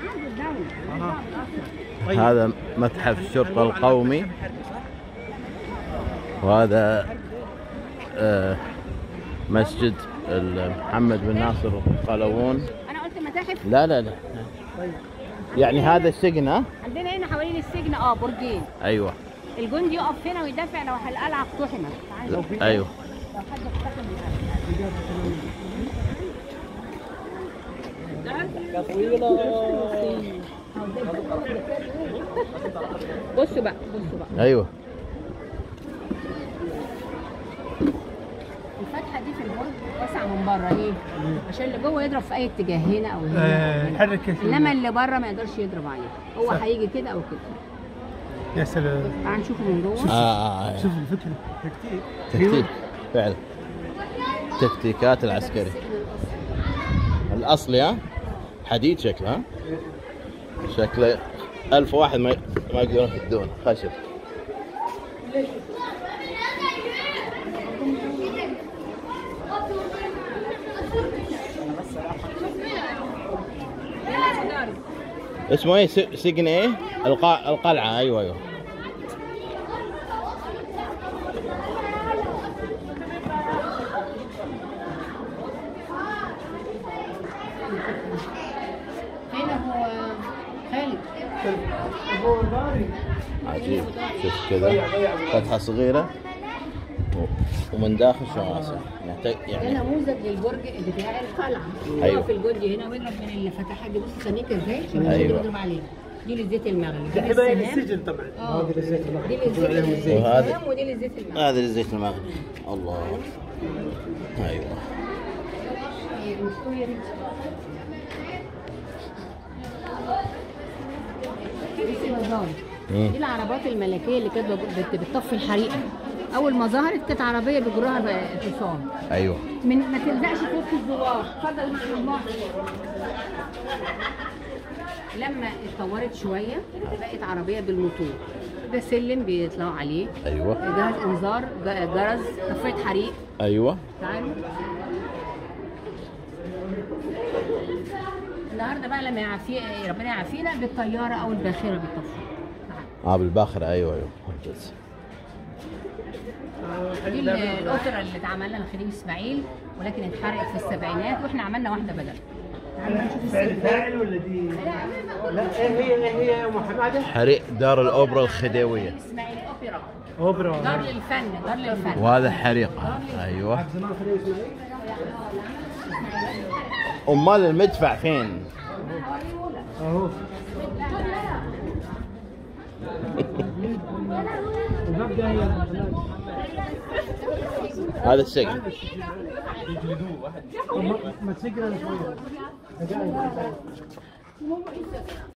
هذا متحف الشرطة القومي وهذا آه، مسجد ال- محمد بن ناصر القلاوون انا قلت متاحف لا لا لا يعني هذا السجن ها؟ عندنا هنا حوالين السجن اه برجين ايوه الجندي يقف هنا ويدافع لو القلعه اقتحمت تعالى. ايوه لو حد اقتحم القلعة. بصوا بقى بصوا بقى ايوه الفتحه دي في البرج واسعه من بره ليه؟ عشان اللي جوه يضرب في اي اتجاه هنا او هنا آه، أو هنا. يحرك انما اللي بره ما يقدرش يضرب عليه هو صح. هيجي كده او كده يا سلام تعال نشوفه من آه, جوه آه, آه. شوف الفكره تكتيك تكتيك فعلا تكتيكات العسكري الاصلي ها حديد شكله ها شكله ألف واحد ما ما يقدرون يهدون خشب اسمه ايه س- سجن ايه القا... القلعه ايوه ايوه هنا هو خالد عجيب شوف كذا فتحة صغيرة و- ومن داخل شماسة يعني ده يعني نموذج للبرج بتاع القلعه أيوة. يقف الجندي هنا ويضرب من اللي فتحها دي بص سميكه ازاي شبه أيوة. اللي بيضرب عليه دي للزيت المغلي دي حبايب للسهام. السجن طبعا اه هذه للزيت دي للزيت وهذا- السهام ودي للزيت المغلي هذا الزيت المغلي الله ايوه دي البازار. مم. دي العربات الملكيه اللي كانت بت- بتطفي الحريقه اول ما ظهرت كانت عربيه بيجروها ب- حصان ايوه من ما تلزقش في وسط الزوار اتفضل مع الله لما اتطورت شويه بقت عربيه بالموتور ده سلم بيطلعوا عليه ايوه جهاز انذار ج- جرس طفايه حريق ايوه تعالوا النهارده بقى لما يعافي ربنا يعافينا بالطياره او الباخره بتطفي تعالوا. اه بالباخرة ايوه ايوه ممتاز. دي ال- الاسره اللي اتعمل لها خديم اسماعيل ولكن اتحرقت في السبعينات واحنا عملنا واحده بدل تعالوا نشوف فعل السلم. فاعل ولا دي لا ايه هي ايه هي يا ام حماده حريق دار الاوبرا الخديوية اسماعيل اوبرا اوبرا دار للفن دار للفن وهذا حريقة ايوه زمان خليل اسماعيل امال المدفع فين؟ اهو الباب ده هي هذا السجن ما تسجل انا شويه